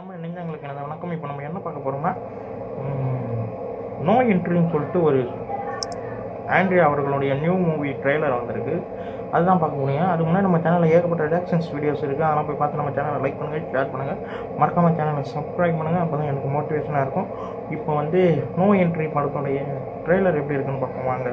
நம்ம நெஞ்சங்களுக்கு எனது வணக்கம் இப்போ நம்ம என்ன பார்க்க போகிறோம்னா நோ என்ட்ரின்னு சொல்லிட்டு ஒரு ஆண்ட்ரியா அவர்களுடைய நியூ மூவி ட்ரெய்லர் வந்திருக்கு அதுதான் பார்க்க முடியும் அதுக்கு முன்னாடி நம்ம சேனலில் ஏகப்பட்ட ரியாக்ஷன்ஸ் வீடியோஸ் இருக்குது அதெல்லாம் போய் பார்த்து நம்ம சேனலை லைக் பண்ணுங்கள் ஷேர் பண்ணுங்கள் மறக்காமல் சேனலை சப்ஸ்கிரைப் பண்ணுங்கள் அப்போ தான் எனக்கு மோட்டிவேஷனாக இருக்கும் இப்போ வந்து நோ என்ட்ரி படத்துடைய ட்ரெய்லர் எப்படி இருக்குன்னு பார்ப்போம் வாங்க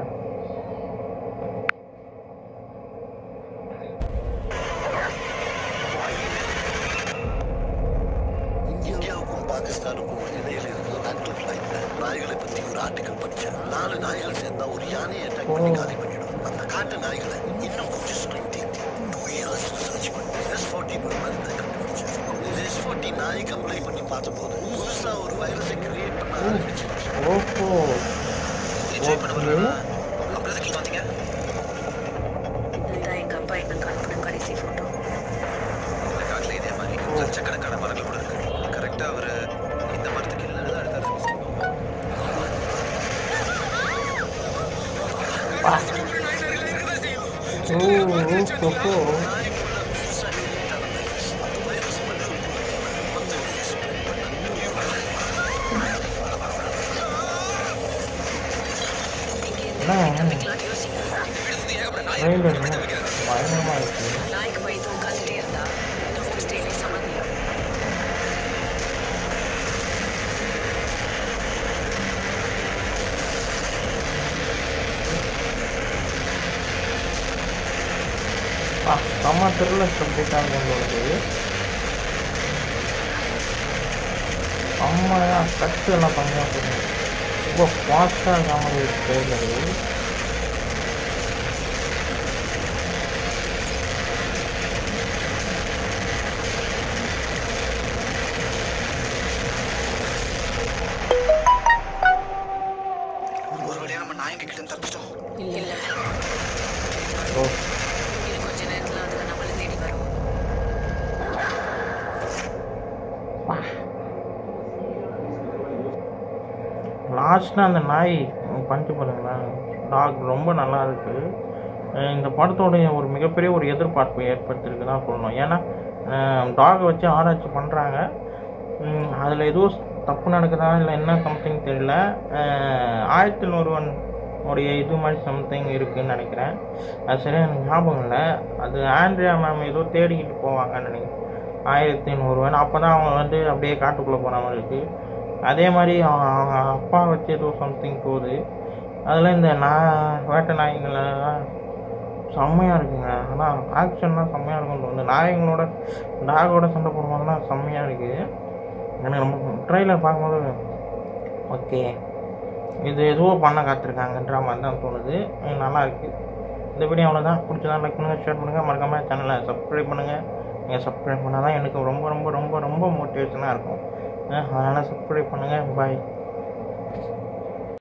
இந்தியாவுக்கும் பாகிஸ்தானுக்கும் இடையில இருக்கிற நாட்கள் ஃபிளைட்ல நாய்களை பத்தி ஒரு ஆர்டிக்கல் படிச்சேன் நாலு நாய்கள் சேர்ந்தா ஒரு யானையை அட்டாக் பண்ணி காலி பண்ணிடும் அந்த காட்டு நாய்களை இன்னும் கொஞ்சம் ஸ்ட்ரென்த் ஏற்றி டூ இயர்ஸ் ரிசர்ச் பண்ணி எஸ் ஃபார்ட்டி மருந்து கண்டுபிடிச்சேன் எஸ் ஃபார்ட்டி நாய்க்கு அப்ளை பண்ணி பார்த்தபோது புதுசா ஒரு வைரஸை கிரியேட் பண்ண ஆரம்பிச்சு ஓஹோ என்ஜாய் பண்ண Okay. வரலாம் அப்புறம் எதுக்கு வந்தீங்க இதுதான் எங்க அப்பா எங்களுக்கு அனுப்பின கடைசி போட்டோ இந்த காட்டில் இதே மாதிரி லட்சக்கணக்கான மரங்கள் கூட இருக்கு கரெக்டா அவரு இந்த மரத்துக்கு இல்லை தான் எடுத்தாரு ஓ ஓஹோ என்ன ட்ரெய்லர் பயங்கரமாக இருக்குது நாய்க்கு பயந்து உட்காந்துட்டே இருந்தா இந்த ஹோம் ஸ்டேலே சமாதியம் ஆ செம்ம திருவிழா சப்ஜெக்டாக கொண்டு வருது செம்மையாக கட்டு எல்லாம் செம்மையாக போகுது ரொம்ப ஃபாஸ்ட்டாக இருக்க மாதிரி ட்ரெயிலரு ஒரு வழியா நம்ம நாயங்க கிட்ட இருந்து தப்பிச்சிட்டோம் இல்ல ஓ இது கொஞ்ச நேரத்துல அதுங்க நம்மள தேடி வரும் லாஸ்ட்டாக அந்த நாய் பண்ணிட்டு பாருங்களேன் டாக் ரொம்ப நல்லா இருக்கு அஹ் இந்த படத்தோடைய ஒரு மிகப்பெரிய ஒரு எதிர்பார்ப்பு ஏற்படுத்தியிருக்கு தான் சொல்லணும் ஏன்னா டாகை வச்சு ஆராய்ச்சி பண்ணுறாங்க அதில் ஏதோ தப்பு நடக்குதா இல்லை என்ன சம்திங் தெரியல அஹ் ஆயிரத்தி ஒருவன் உடைய இது மாதிரி சம்திங் இருக்குன்னு நினைக்கிறேன் அது சரியா எனக்கு ஞாபகம் இல்லை அது ஆண்ட்ரியா மேம் ஏதோ தேடிக்கிட்டு போவாங்கன்னு நினைக்கிறேன் ஆயிரத்தி நூறுவன் அப்போ தான் அவங்க வந்து அப்படியே காட்டுக்குள்ளே போன மாதிரி இருக்குது அதே மாதிரி அவங்க அவங்க அப்பா வச்சு ஏதோ சம்திங் போகுது அதில் இந்த நான் வேட்டை நாய்ங்கள்லாம் செம்மையாக இருக்குங்க ஆனால் ஆக்ஷன்லாம் செம்மையாக இருக்கும்னு தோணுது நாய்ங்களோட டாகோட சண்டை போடுவாங்கன்னா செம்மையாக இருக்குது எனக்கு ரொம்ப ட்ரெயிலர் பார்க்கும்போது ஓகே இது எதுவோ பண்ண காத்திருக்காங்கன்ற மாதிரி தான் தோணுது அது நல்லா இருக்குது இந்த வீடியோ அவ்வளோதான் பிடிச்சதா லைக் பண்ணுங்கள் ஷேர் பண்ணுங்கள் மறக்காமல் சேனலை சப்ஸ்கிரைப் பண்ணுங்கள் நீங்கள் சப்ஸ்கிரைப் பண்ணால் தான் எனக்கு ரொம்ப ரொம்ப ரொம்ப ரொம்ப மோட்டிவேஷனாக இருக்கும் அதனால் சப்ஸ்கிரைப் பண்ணுங்கள் பாய்